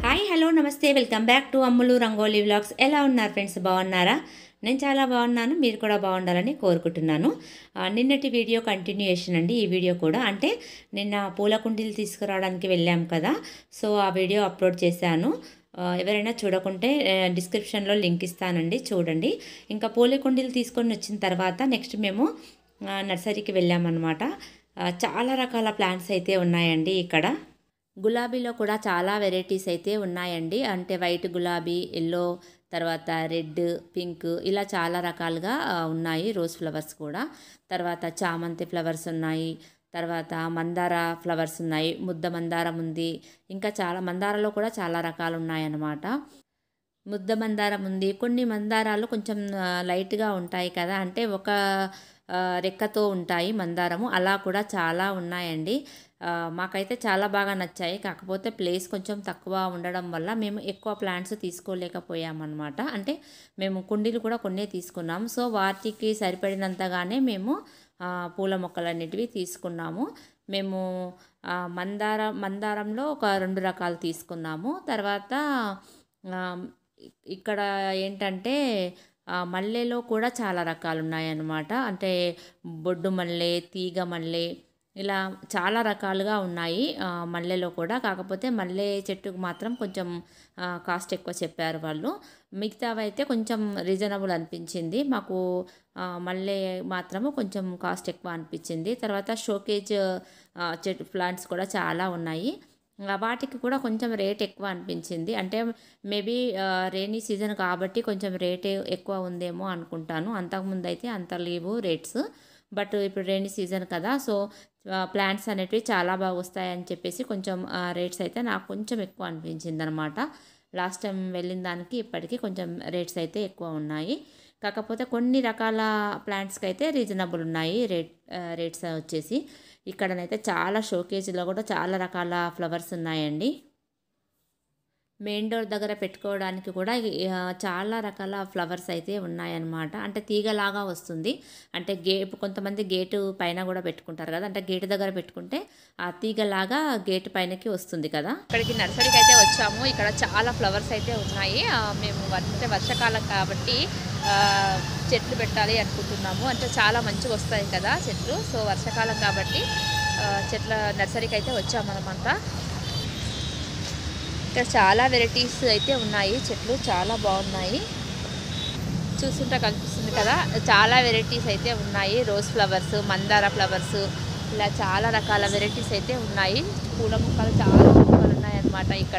Hi hello నమస్తే welcome back to Ammulu Rangoli vlogs ఎలా ఉన్నారు ఫ్రెండ్స్ బాగున్నారా నేను చాలా బాగున్నాను మీరు కూడా బాగుండాలని కోరుకుంటున్నాను ఆ, నిన్నటి వీడియో కంటిన్యూయేషన్ అండి ఈ వీడియో కూడా అంటే నిన్న పూల కుండీలు తీసుకురావడానికి వెళ్ళాం కదా సో ఆ వీడియో అప్లోడ్ చేశాను ఆ, ఎవరైనా చూడకుంటే ఆ, డిస్క్రిప్షన్లో లింక్ ఇస్తానండి చూడండి ఇంకా పూల కుండీలు తీసుకొని వచ్చిన తర్వాత నెక్స్ట్ మేము ఆ, నర్సరీకి వెళ్ళామన్నమాట ఆ, చాలా రకాల ప్లాంట్స్ అయితే ఉన్నాయండి ఇక్కడ గులాబీలో కూడా చాలా వెరైటీస్ అయితే ఉన్నాయండి అంటే వైట్ గులాబీ ఎల్లో తర్వాత రెడ్ పింక్ ఇలా చాలా రకాలుగా ఆ, ఉన్నాయి రోజ్ ఫ్లవర్స్ కూడా తర్వాత చామంతి ఫ్లవర్స్ ఉన్నాయి తర్వాత మందార ఫ్లవర్స్ ఉన్నాయి ముద్ద మందారం ఉంది ఇంకా చాలా మందారలో కూడా చాలా రకాలు ఉన్నాయన్నమాట ముద్ద మందారం ఉంది కొన్ని మందారాలు కొంచెం ఆ, లైట్గా ఉంటాయి కదా అంటే ఒక ఆ, రెక్కతో ఉంటాయి మందారము అలా కూడా చాలా ఉన్నాయండి ఆ, మాకైతే చాలా బాగా నచ్చాయి కాకపోతే ప్లేస్ కొంచెం తక్కువ ఉండడం వల్ల మేము ఎక్కువ ప్లాంట్స్ తీసుకోలేకపోయామన్నమాట అంటే మేము కుండీలు కూడా కొన్నే తీసుకున్నాం సో వాటికి సరిపడినంతగానే మేము ఆ, పూల మొక్కలన్నిటివి తీసుకున్నాము మేము ఆ, మందార మందారంలో ఒక రెండు రకాలు తీసుకున్నాము తర్వాత ఆ, ఇక్కడ ఏంటంటే ఆ, మల్లెలో కూడా చాలా రకాలు ఉన్నాయన్నమాట అంటే బొడ్డు మల్లె తీగ మల్లె ఇలా చాలా రకాలుగా ఉన్నాయి ఆ, మల్లెలో కూడా కాకపోతే మల్లె చెట్టుకు మాత్రం కొంచెం ఆ, కాస్ట్ ఎక్కువ చెప్పారు వాళ్ళు మిగతావి అయితే కొంచెం రీజనబుల్ అనిపించింది మాకు ఆ, మల్లె మాత్రము కొంచెం కాస్ట్ ఎక్కువ అనిపించింది తర్వాత షోకేజ్ ఆ, చెట్టు ప్లాంట్స్ కూడా చాలా ఉన్నాయి ఆ, వాటికి కూడా కొంచెం రేట్ ఎక్కువ అనిపించింది అంటే మేబీ రైనీ సీజన్ కాబట్టి కొంచెం రేట్ ఎక్కువ ఉందేమో అనుకుంటాను అంతకుముందు అయితే అంత లేవు రేట్స్ బట్ ఇప్పుడు రైనీ సీజన్ కదా సో ప్లాంట్స్ అనేటివి చాలా బాగా వస్తాయని చెప్పేసి కొంచెం రేట్స్ అయితే నాకు కొంచెం ఎక్కువ అనిపించింది అనమాట లాస్ట్ టైం వెళ్ళిన దానికి ఇప్పటికీ కొంచెం రేట్స్ అయితే ఎక్కువ ఉన్నాయి కాకపోతే కొన్ని రకాల ప్లాంట్స్కి అయితే రీజనబుల్ ఉన్నాయి రేట్ రేట్స్ వచ్చేసి ఇక్కడనైతే చాలా షోకేజ్లో కూడా చాలా రకాల ఫ్లవర్స్ ఉన్నాయండి మెయిన్ డోర్ దగ్గర పెట్టుకోవడానికి కూడా ఆ, చాలా రకాల ఫ్లవర్స్ అయితే ఉన్నాయన్నమాట అంటే తీగలాగా వస్తుంది అంటే గే ఇప్పుడు కొంతమంది గేటు పైన కూడా పెట్టుకుంటారు కదా అంటే గేటు దగ్గర పెట్టుకుంటే ఆ తీగలాగా గేటు పైనకి వస్తుంది కదా ఇక్కడికి నర్సరీకి అయితే వచ్చాము ఇక్కడ చాలా ఫ్లవర్స్ అయితే ఉన్నాయి ఆ, మేము వ- అంటే వర్షాకాలం కాబట్టి ఆ, చెట్లు పెట్టాలి అనుకుంటున్నాము అంటే చాలా మంచిగా వస్తాయి కదా చెట్లు సో వర్షాకాలం కాబట్టి ఆ, చెట్ల నర్సరీకి అయితే వచ్చామన్నమాట ఇక్కడ చాలా వెరైటీస్ అయితే ఉన్నాయి చెట్లు చాలా బాగున్నాయి చూస్తుంటే కనిపిస్తుంది కదా చాలా వెరైటీస్ అయితే ఉన్నాయి రోజ్ ఫ్లవర్స్ మందార ఫ్లవర్స్ ఇలా చాలా రకాల వెరైటీస్ అయితే ఉన్నాయి పూల మొక్కలు చాలా మొక్కలు ఉన్నాయన్నమాట ఇక్కడ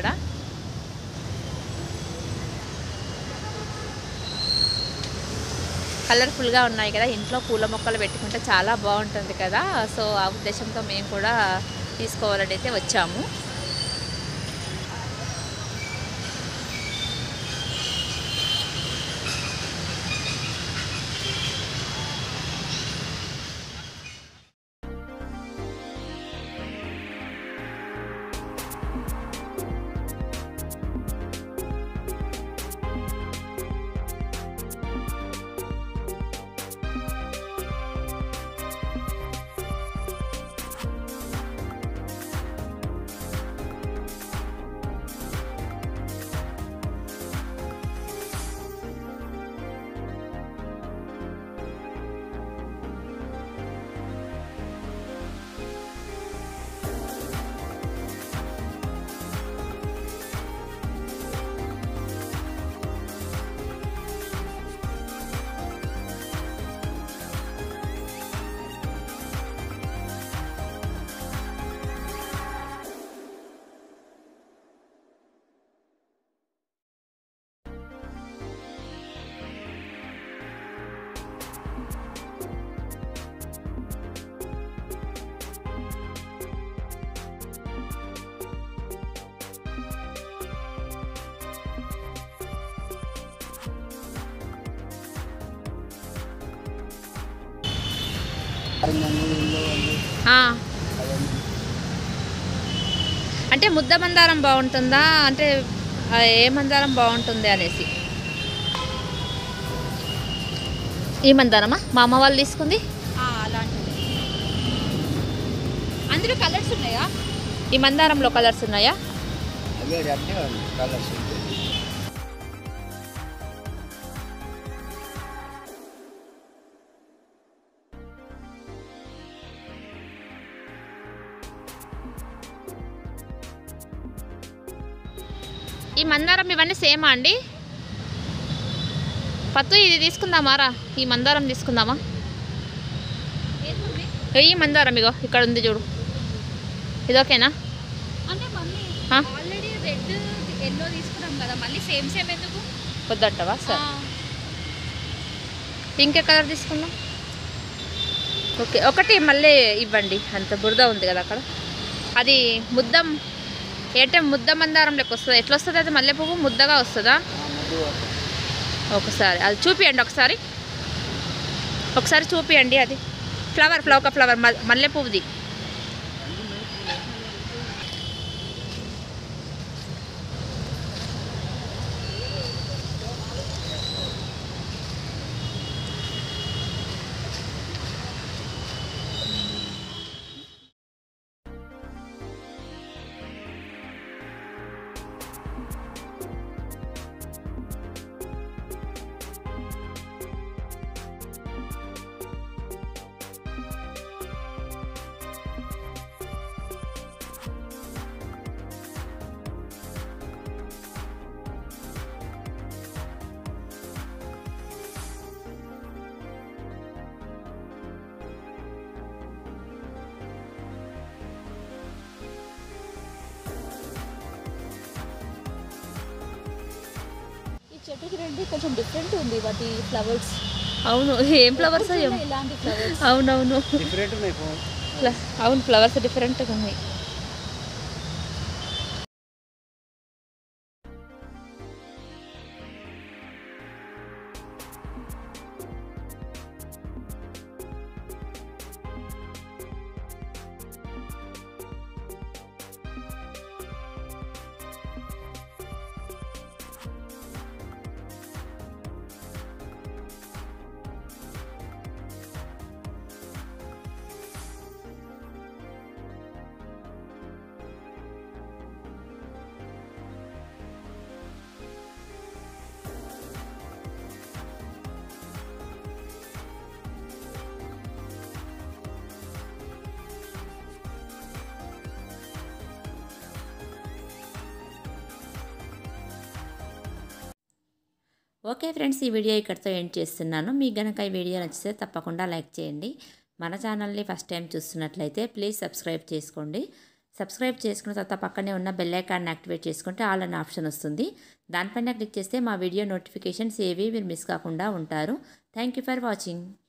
కలర్ఫుల్గా ఉన్నాయి కదా ఇంట్లో పూల మొక్కలు పెట్టుకుంటే చాలా బాగుంటుంది కదా సో ఆ ఉద్దేశంతో మేము కూడా తీసుకోవాలని అయితే వచ్చాము ఆ. అంటే ముద్ద మందారం బాగుంటుందా అంటే ఆ, ఏ మందారం బాగుంటుంది అనేసి ఈ మందారమా మా అమ్మ వాళ్ళు తీసుకుంది అలాంటిది అందులో కలర్స్ ఉన్నాయా ఈ మందారంలో కలర్స్ ఉన్నాయా ఏడు అంటే కలర్స్ ఉంటుంది ఈ మందారం ఇవన్నీ సేమా అండి పత్తు ఇది తీసుకుందామారా ఈ మందారం తీసుకుందామా ఈ మందారం ఇగో ఇక్కడ ఉంది చూడు ఇది ఓకేనా అంటే మళ్ళీ ఆ? ఆల్రెడీ రెడ్ ఎల్లో తీసుకున్నాం కదా మళ్ళీ సేమ్ సేమ్ ఎందుకు వద్దంటవా సరే పింక్ కలర్ తీసుకుందాం ఓకే ఒకటి మళ్ళీ ఇవ్వండి అంత బురద ఉంది కదా అక్కడ అది ముద్దం ఏటే ముద్ద మందారం లెక్క వస్తుందా ఎట్లా వస్తుంది అది మల్లె పువ్వు ముద్దగా వస్తుందా ముందు ఒకసారి అది చూపియండి ఒకసారి ఒకసారి చూపియండి అది ఫ్లవర్ ఫ్లవర్ ఒక ఫ్లవర్ మ- మల్లె పువ్వుది ఈ చెట్టుకి రెండు కొంచెం డిఫరెంట్ ఉంది వాటి ఫ్లవర్స్ అవును ఏం ఫ్లవర్స్ ఇలాంటి ఫ్లవర్స్ అవునవును డిఫరెంట్ ఉన్నాయి పో. ఫ్ల- అవును ఫ్లవర్స్ డిఫరెంట్గా ఉన్నాయి ఓకే ఫ్రెండ్స్ ఈ వీడియో ఇక్కడితో ఎండ్ చేస్తున్నాను మీకు గనక ఈ వీడియో నచ్చితే తప్పకుండా లైక్ చేయండి మన ఛానల్ని ఫస్ట్ టైం చూస్తున్నట్లయితే ప్లీజ్ సబ్స్క్రైబ్ చేసుకోండి సబ్స్క్రైబ్ చేసుకున్న తర్వాత పక్కనే ఉన్న బెల్ ఐకాన్ని యాక్టివేట్ చేసుకుంటే ఆల్ అనే ఆప్షన్ వస్తుంది దానిపైన క్లిక్ చేస్తే మా వీడియో నోటిఫికేషన్స్ ఏవి మీరు మిస్ కాకుండా ఉంటారు థ్యాంక్ యూ ఫర్ వాచింగ్